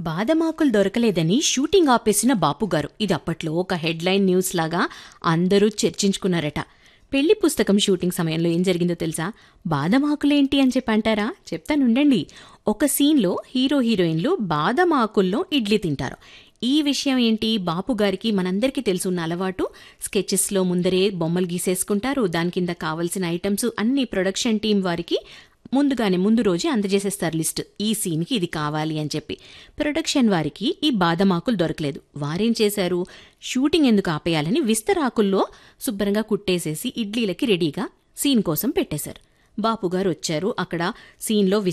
బాదమాకులు దొరకలేదని shooting ఆపేసిన బాపుగారు ఇది అప్పట్లో ఒక హెడ్లైన్ న్యూస్ లాగా అందరూ చర్చించుకున్నారట పెళ్లి పుస్తకం షూటింగ్ సమయంలో ఏం జరిగిందో తెలుసా బాదమాకులేంటి అని చెప్పి అంటారా చెప్తానుండండి ఒక సీన్లో హీరో హీరోయిన్లు బాదమాకుల్లో ఇడ్లీ తింటారు ఈ విషయం ఏంటి బాపు గారికి మనందరికీ తెలుసున్న అలవాటు స్కెచెస్లో ముందరే బొమ్మలు గీసేసుకుంటారు దాని కింద కావలసిన ఐటమ్స్ అన్ని ప్రొడక్షన్ టీం వారికి ముందుగానే ముందు రోజే అందజేసేస్తారు లిస్ట్ ఈ సీన్కి ఇది కావాలి అని చెప్పి ప్రొడక్షన్ వారికి ఈ బాదమాకులు దొరకలేదు వారేం చేశారు షూటింగ్ ఎందుకు ఆపేయాలని విస్తరాకుల్లో శుభ్రంగా కుట్టేసేసి ఇడ్లీలకి రెడీగా సీన్ కోసం పెట్టేశారు బాపుగారు వచ్చారు అక్కడ సీన్లో